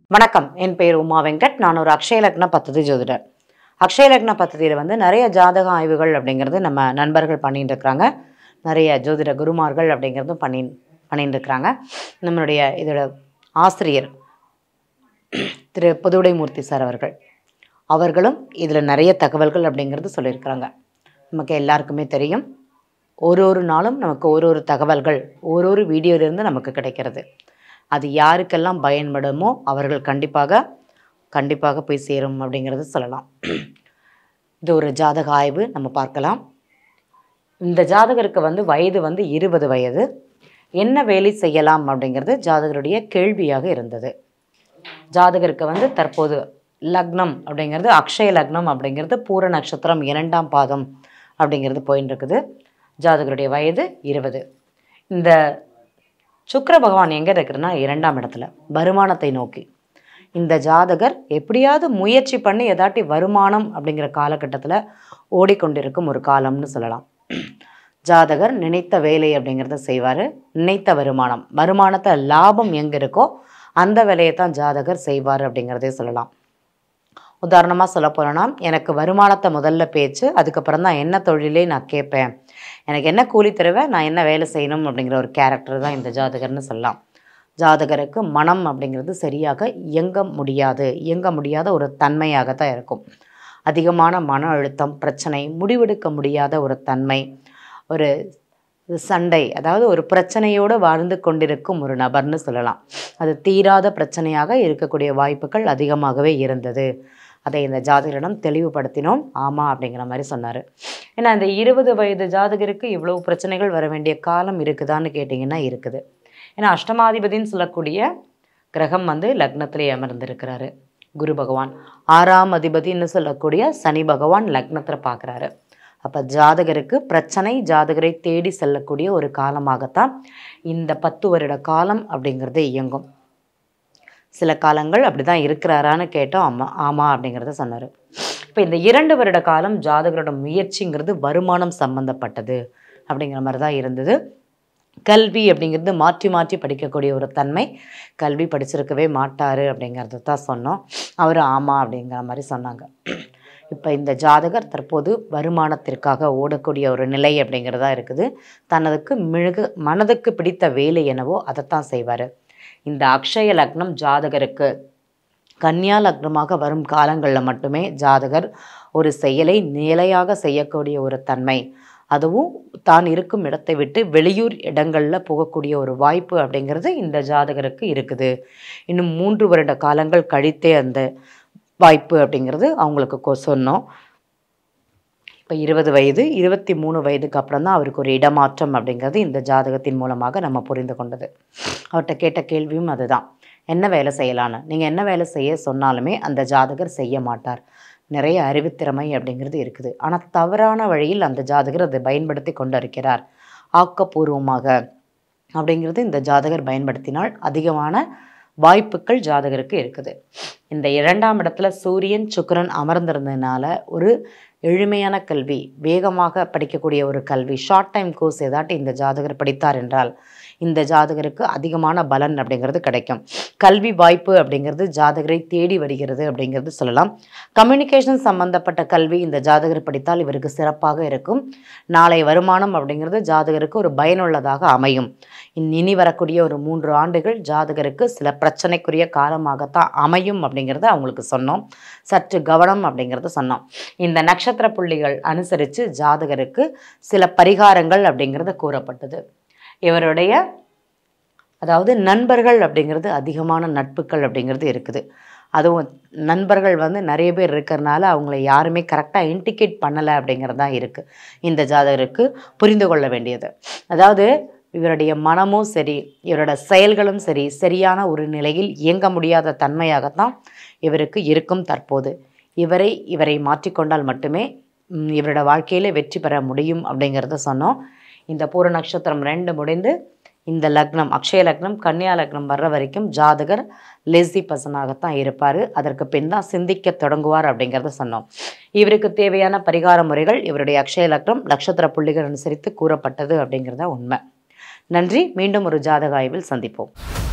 வணக்கம் என் பெயர் உமா வெங்கட் நான் ஒரு அக்ஷய லக்ன பத்ததி ஜோதிடர் அக்ஷய லக்ன பத்ததியில் வந்து நிறைய ஜாதக ஆய்வுகள் அப்படிங்கிறது நம்ம நண்பர்கள் பண்ணிட்டு இருக்கிறாங்க நிறைய ஜோதிட குருமார்கள் அப்படிங்கிறதும் பண்ணி பண்ணிட்டு இருக்கிறாங்க நம்மளுடைய இதோட ஆசிரியர் திரு புதுவுடைமூர்த்தி சார் அவர்கள் அவர்களும் இதில் நிறைய தகவல்கள் அப்படிங்கிறது சொல்லியிருக்கிறாங்க நமக்கு எல்லாருக்குமே தெரியும் ஒரு ஒரு நாளும் நமக்கு ஒரு ஒரு தகவல்கள் ஒரு ஒரு வீடியோலேருந்து நமக்கு கிடைக்கிறது அது யாருக்கெல்லாம் பயன்படுமோ அவர்கள் கண்டிப்பாக கண்டிப்பாக போய் சேரும் அப்படிங்கிறத சொல்லலாம் இது ஒரு ஜாதக ஆய்வு நம்ம பார்க்கலாம் இந்த ஜாதகருக்கு வந்து வயது வந்து இருபது வயது என்ன வேலை செய்யலாம் அப்படிங்கிறது ஜாதகருடைய கேள்வியாக இருந்தது ஜாதகருக்கு வந்து தற்போது லக்னம் அப்படிங்கிறது அக்ஷய லக்னம் அப்படிங்கிறது பூர நட்சத்திரம் இரண்டாம் பாதம் அப்படிங்கிறது போயின்னு இருக்குது ஜாதகருடைய வயது இருபது இந்த சுக்கிர பகவான் எங்கே இருக்கிறன்னா இரண்டாம் இடத்துல வருமானத்தை நோக்கி இந்த ஜாதகர் எப்படியாவது முயற்சி பண்ணி எதாட்டி வருமானம் அப்படிங்கிற காலகட்டத்தில் ஓடிக்கொண்டிருக்கும் ஒரு காலம்னு சொல்லலாம் ஜாதகர் நினைத்த வேலை அப்படிங்கிறத செய்வார் நினைத்த வருமானம் வருமானத்தை லாபம் எங்கே இருக்கோ அந்த வேலையை தான் ஜாதகர் செய்வார் அப்படிங்கிறதே சொல்லலாம் உதாரணமாக சொல்ல போனோன்னா எனக்கு வருமானத்தை முதல்ல பேச்சு அதுக்கப்புறம் தான் என்ன தொழிலே நான் கேட்பேன் எனக்கு என்ன கூலி தருவேன் நான் என்ன வேலை செய்யணும் அப்படிங்கிற ஒரு கேரக்டர் தான் இந்த ஜாதகர்னு சொல்லலாம் ஜாதகருக்கு மனம் அப்படிங்கிறது சரியாக இயங்க முடியாது இயங்க முடியாத ஒரு தன்மையாக தான் இருக்கும் அதிகமான மன அழுத்தம் பிரச்சனை முடிவெடுக்க முடியாத ஒரு தன்மை ஒரு சண்டை அதாவது ஒரு பிரச்சனையோடு வாழ்ந்து கொண்டிருக்கும் ஒரு நபர்னு சொல்லலாம் அது தீராத பிரச்சனையாக இருக்கக்கூடிய வாய்ப்புகள் அதிகமாகவே இருந்தது அதை இந்த ஜாதகரிடம் தெளிவுபடுத்தினோம் ஆமாம் அப்படிங்கிற மாதிரி சொன்னார் ஏன்னா இந்த இருபது வயது ஜாதகருக்கு இவ்வளவு பிரச்சனைகள் வர வேண்டிய காலம் இருக்குதான்னு கேட்டிங்கன்னா இருக்குது ஏன்னா அஷ்டமாதிபதின்னு சொல்லக்கூடிய கிரகம் வந்து லக்னத்திலே அமர்ந்திருக்கிறாரு குரு பகவான் ஆறாம் அதிபதின்னு சொல்லக்கூடிய சனி பகவான் லக்னத்தில் பார்க்குறாரு அப்போ ஜாதகருக்கு பிரச்சனை ஜாதகரை தேடி செல்லக்கூடிய ஒரு காலமாகத்தான் இந்த பத்து வருட காலம் அப்படிங்கிறது இயங்கும் சில காலங்கள் அப்படி தான் இருக்கிறாரான்னு கேட்டோம் ஆமா ஆமாம் அப்படிங்கிறத சொன்னார் இப்போ இந்த இரண்டு வருட காலம் ஜாதகரோட முயற்சிங்கிறது வருமானம் சம்பந்தப்பட்டது அப்படிங்கிற மாதிரி தான் இருந்தது கல்வி அப்படிங்கிறது மாற்றி மாற்றி படிக்கக்கூடிய ஒரு தன்மை கல்வி படிச்சிருக்கவே மாட்டார் அப்படிங்கிறத தான் சொன்னோம் அவர் ஆமாம் அப்படிங்கிற மாதிரி சொன்னாங்க இப்போ இந்த ஜாதகர் தற்போது வருமானத்திற்காக ஓடக்கூடிய ஒரு நிலை அப்படிங்கிறதா இருக்குது தனதுக்கு மிழுகு மனதுக்கு பிடித்த வேலை என்னவோ அதைத்தான் செய்வார் இந்த அக்ஷய லக்னம் ஜாதகருக்கு கன்னியா லக்னமாக வரும் காலங்களில் மட்டுமே ஜாதகர் ஒரு செயலை நிலையாக செய்யக்கூடிய ஒரு தன்மை அதுவும் தான் இருக்கும் இடத்தை விட்டு வெளியூர் இடங்களில் போகக்கூடிய ஒரு வாய்ப்பு அப்படிங்கிறது இந்த ஜாதகருக்கு இருக்குது இன்னும் மூன்று வருட காலங்கள் கழித்தே அந்த வாய்ப்பு அப்படிங்கிறது அவங்களுக்கு கொ- சொன்னோம் இப்போ இருபது வயது இருபத்தி மூணு வயதுக்கு அப்புறம் தான் அவருக்கு ஒரு இடமாற்றம் அப்படிங்கிறது இந்த ஜாதகத்தின் மூலமாக நம்ம புரிந்து கொண்டது அவர்கிட்ட கேட்ட கேள்வியும் அதுதான் என்ன வேலை செய்யலான்னு நீங்கள் என்ன வேலை செய்ய சொன்னாலுமே அந்த ஜாதகர் செய்ய மாட்டார் நிறைய அறிவுத்திறமை அப்படிங்கிறது இருக்குது ஆனால் தவறான வழியில் அந்த ஜாதகர் அதை பயன்படுத்தி கொண்டிருக்கிறார் ஆக்கப்பூர்வமாக அப்படிங்கிறது இந்த ஜாதகர் பயன்படுத்தினால் அதிகமான வாய்ப்புகள் ஜாதகருக்கு இருக்குது இந்த இரண்டாம் இடத்துல சூரியன் சுக்கிரன் அமர்ந்திருந்ததுனால ஒரு எளிமையான கல்வி வேகமாக படிக்கக்கூடிய ஒரு கல்வி ஷார்ட் டைம் கோர்ஸ் ஏதாட்டி இந்த ஜாதகர் படித்தார் என்றால் இந்த ஜாதகருக்கு அதிகமான பலன் அப்படிங்கிறது கிடைக்கும் கல்வி வாய்ப்பு அப்படிங்கிறது ஜாதகரை தேடி வருகிறது அப்படிங்கிறது சொல்லலாம் கம்யூனிகேஷன் சம்பந்தப்பட்ட கல்வி இந்த ஜாதகர் படித்தால் இவருக்கு சிறப்பாக இருக்கும் நாளை வருமானம் அப்படிங்கிறது ஜாதகருக்கு ஒரு பயனுள்ளதாக அமையும் இன் இனி வரக்கூடிய ஒரு மூன்று ஆண்டுகள் ஜாதகருக்கு சில பிரச்சனைக்குரிய காலமாகத்தான் அமையும் அப்படிங்கிறத அவங்களுக்கு சொன்னோம் சற்று கவனம் அப்படிங்கிறத சொன்னோம் இந்த நட்சத்திர புள்ளிகள் அனுசரித்து ஜாதகருக்கு சில பரிகாரங்கள் அப்படிங்கிறது கூறப்பட்டது இவருடைய அதாவது நண்பர்கள் அப்படிங்கிறது அதிகமான நட்புகள் அப்படிங்கிறது இருக்குது அதுவும் நண்பர்கள் வந்து நிறைய பேர் இருக்கிறனால அவங்கள யாருமே கரெக்டாக இண்டிகேட் பண்ணலை அப்படிங்கிறது தான் இருக்குது இந்த ஜாதகருக்கு புரிந்து கொள்ள வேண்டியது அதாவது இவருடைய மனமும் சரி இவரோட செயல்களும் சரி சரியான ஒரு நிலையில் இயங்க முடியாத தன்மையாகத்தான் இவருக்கு இருக்கும் தற்போது இவரை இவரை மாற்றிக்கொண்டால் மட்டுமே ம், இவரோட வாழ்க்கையில் வெற்றி பெற முடியும் அப்படிங்கிறத சொன்னோம் இந்த பூர நட்சத்திரம் ரெண்டு முடிந்து இந்த லக்னம் அக்ஷய லக்னம் கன்னியா லக்னம் வர்ற வரைக்கும் ஜாதகர் லேசி பர்சனாகத்தான் இருப்பார் அதற்கு பின் தான் சிந்திக்க தொடங்குவார் அப்படிங்கிறத சொன்னோம் இவருக்கு தேவையான பரிகார முறைகள் இவருடைய அக்ஷய லக்னம் நட்சத்திர புள்ளிகள் அனுசரித்து கூறப்பட்டது அப்படிங்கிறத உண்மை நன்றி மீண்டும் ஒரு ஜாதக ஆய்வில் சந்திப்போம்